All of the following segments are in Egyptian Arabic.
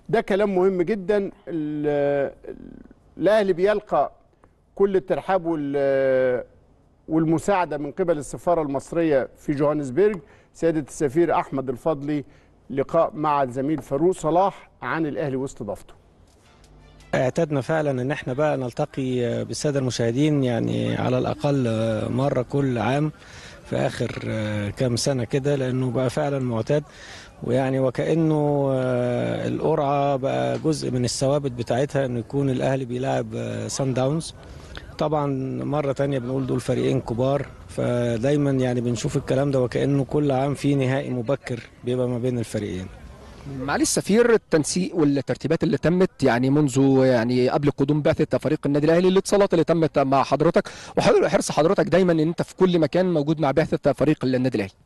ده كلام مهم جدا ال- الاهلي بيلقى كل الترحاب وال- والمساعده من قبل السفاره المصريه في جوهانسبرج سياده السفير احمد الفضلي لقاء مع الزميل فاروق صلاح عن الاهلي واستضافته اعتدنا فعلا ان احنا بقى نلتقي بالساده المشاهدين يعني على الاقل مره كل عام في اخر كام سنه كده لانه بقى فعلا معتاد ويعني وكانه القرعه بقى جزء من الثوابت بتاعتها انه يكون الاهلي بيلعب سان داونز طبعا مرة تانية بنقول دول فريقين كبار فدايما يعني بنشوف الكلام ده وكأنه كل عام في نهائي مبكر بيبقى ما بين الفريقين معالي السفير التنسيق والترتيبات اللي تمت يعني منذ يعني قبل قدوم بعثه فريق النادي الاهلي الاتصالات اللي تمت مع حضرتك وحرص حضرتك دايما ان انت في كل مكان موجود مع بعثه فريق النادي الاهلي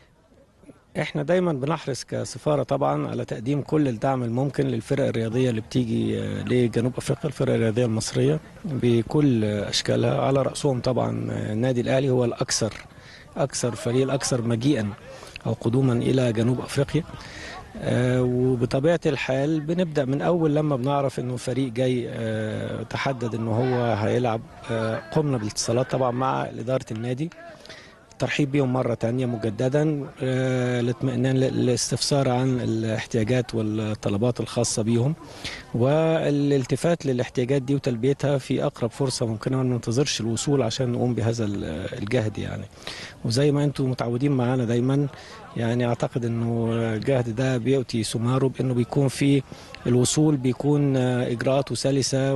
احنا دايما بنحرص كسفاره طبعا على تقديم كل الدعم الممكن للفرق الرياضيه اللي بتيجي لجنوب افريقيا الفرق الرياضيه المصريه بكل اشكالها على راسهم طبعا النادي الاهلي هو الاكثر اكثر فريق الاكثر مجيئا او قدوما الى جنوب افريقيا آه وبطبيعه الحال بنبدا من اول لما بنعرف انه فريق جاي آه تحدد انه هو هيلعب آه قمنا بالاتصالات طبعا مع اداره النادي الترحيب بهم مرة تانية مجددا الاطمئنان للاستفسار عن الاحتياجات والطلبات الخاصة بيهم والالتفات للاحتياجات دي وتلبيتها في أقرب فرصة ممكنة ما ننتظرش الوصول عشان نقوم بهذا الجهد يعني وزي ما أنتم متعودين معانا دايما يعني أعتقد أنه الجهد ده بيؤتي ثماره بأنه بيكون في الوصول بيكون إجراءاته سلسة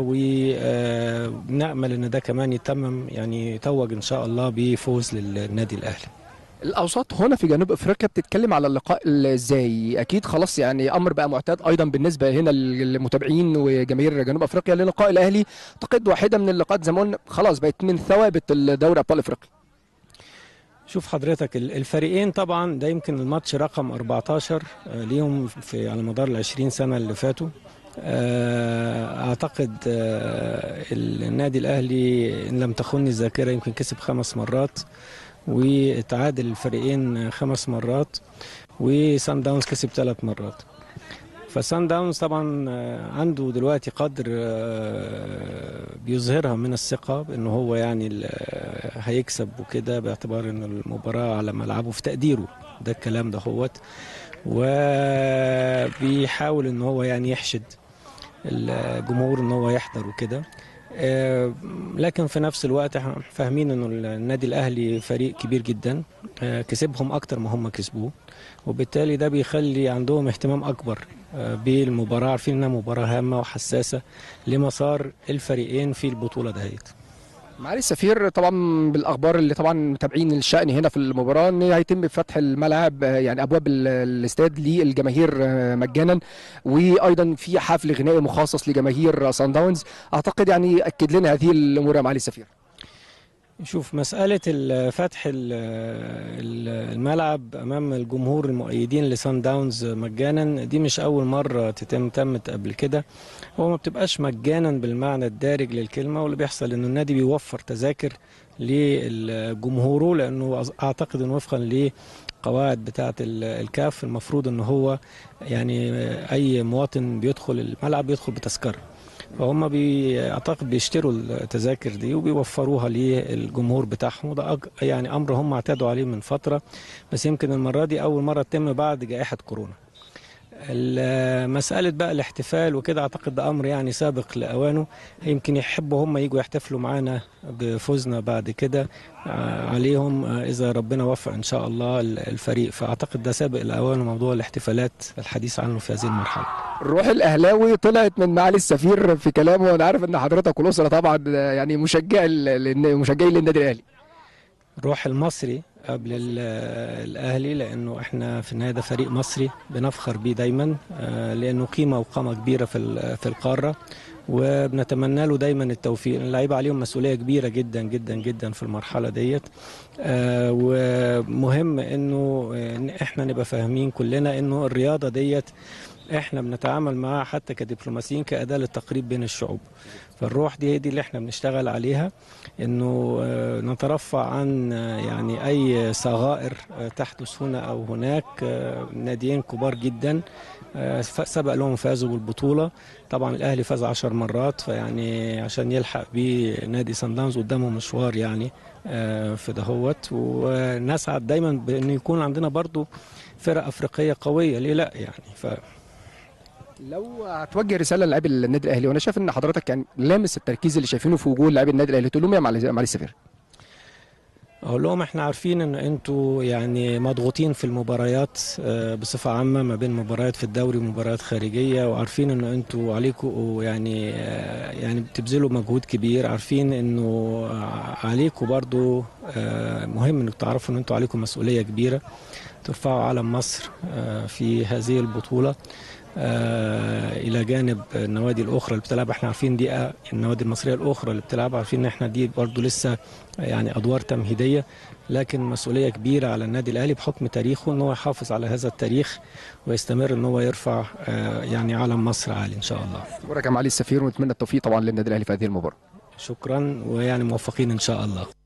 ونأمل أن ده كمان يتمم يعني يتوج إن شاء الله بفوز للنادي الأهلي الاوساط هنا في جنوب افريقيا بتتكلم على اللقاء ازاي اكيد خلاص يعني امر بقى معتاد ايضا بالنسبه هنا للمتابعين وجماهير جنوب افريقيا للقاء الاهلي اعتقد واحده من اللقاءات زي ما قلنا خلاص بقت من ثوابت الدوري ابطال افريقيا شوف حضرتك الفريقين طبعا ده يمكن الماتش رقم 14 ليهم في على مدار ال 20 سنه اللي فاتوا اعتقد النادي الاهلي ان لم تخني الذاكره يمكن كسب خمس مرات وتعادل الفريقين خمس مرات وسان داونز كسب ثلاث مرات فسان داونز طبعا عنده دلوقتي قدر بيظهرها من الثقة بأنه هو يعني هيكسب وكده باعتبار أن المباراة على ملعبه في تقديره ده الكلام ده هوت وبيحاول أنه هو يعني يحشد الجمهور أنه هو يحضر وكده لكن في نفس الوقت احنا فاهمين انه النادي الاهلي فريق كبير جدا كسبهم اكتر ما هم كسبوه وبالتالي ده بيخلي عندهم اهتمام اكبر بالمباراه عارفين انها مباراه هامه وحساسه لمسار الفريقين في البطوله دهيت معالي السفير طبعا بالاخبار اللي طبعا متابعين الشان هنا في المباراه ان هيتم فتح الملعب يعني ابواب الاستاد للجماهير مجانا وايضا في حفل غنائي مخصص لجماهير سان داونز اعتقد يعني اكد لنا هذه الامور يا معالي السفير شوف مسألة فتح الملعب أمام الجمهور المؤيدين لسان داونز مجانا دي مش أول مرة تتم تمت قبل كده هو ما بتبقاش مجانا بالمعنى الدارج للكلمة واللي بيحصل إنه النادي بيوفر تذاكر لجمهوره لأنه أعتقد إنه وفقا لقواعد بتاعة الكاف المفروض إن هو يعني أي مواطن بيدخل الملعب بيدخل بتذكرة فهم بي اعتقد بيشتروا التذاكر دي وبيوفروها للجمهور بتاعهم وده يعني امر هم اعتادوا عليه من فتره بس يمكن المره دي اول مره تتم بعد جائحه كورونا مسألة بقى الاحتفال وكده أعتقد ده أمر يعني سابق لأوانه يمكن يحبوا هم يجوا يحتفلوا معانا بفوزنا بعد كده عليهم إذا ربنا وفق إن شاء الله الفريق فأعتقد ده سابق لأوانه موضوع الاحتفالات الحديث عنه في هذه المرحلة الروح الأهلاوي طلعت من معالي السفير في كلامه وأنا عارف إن حضرتك والأسرة طبعا يعني مشجع مشجعين للنادي الأهلي روح المصري قبل الاهلي لانه احنا في النهايه ده فريق مصري بنفخر بيه دايما لانه قيمه وقامه كبيره في في القاره وبنتمنى له دايما التوفيق اللعيبه عليهم مسؤوليه كبيره جدا جدا جدا في المرحله ديت ومهم انه احنا نبقى فاهمين كلنا انه الرياضه ديت احنا بنتعامل معاها حتى كدبلوماسيين كأداة للتقريب بين الشعوب فالروح دي هي دي اللي احنا بنشتغل عليها انه آه، نترفع عن آه، يعني اي صغائر آه، تحدث هنا او هناك آه، ناديين كبار جدا آه، ف- سبق لهم فازوا بالبطولة طبعا الاهلي فاز عشر مرات فيعني عشان يلحق بيه نادي سان داونز قدامه مشوار يعني آه، في دهوت ونسعد دايما بانه يكون عندنا برضو فرق افريقيه قويه ليه لا يعني ف لو هتوجه رساله للاعبي النادي الاهلي وانا شايف ان حضرتك يعني لامس التركيز اللي شايفينه في وجوه لاعبي النادي الاهلي تقول لهم إيه يا معالي معالي السفير اقول لهم احنا عارفين ان انتوا يعني مضغوطين في المباريات آه، بصفه عامه ما بين مباريات في الدوري ومباريات خارجيه وعارفين ان انتوا عليكم يعني آه، يعني بتبذلوا مجهود كبير عارفين انه عليكم برضو آه، مهم انكم تعرفوا ان انتوا عليكم مسؤوليه كبيره ترفعوا علم مصر آه، في هذه البطوله آه، الى جانب النوادي الاخرى اللي بتلعب احنا عارفين دي آه، النوادي المصريه الاخرى اللي بتلعب عارفين ان احنا دي برضو لسه يعني ادوار تمهيديه لكن مسؤوليه كبيره على النادي الاهلي بحكم تاريخه ان هو يحافظ على هذا التاريخ ويستمر ان هو يرفع آه، يعني علم مصر عالي ان شاء الله شكرا يا معالي السفير ونتمنى التوفيق طبعا للنادي الاهلي في هذه المباراه شكرا ويعني موفقين ان شاء الله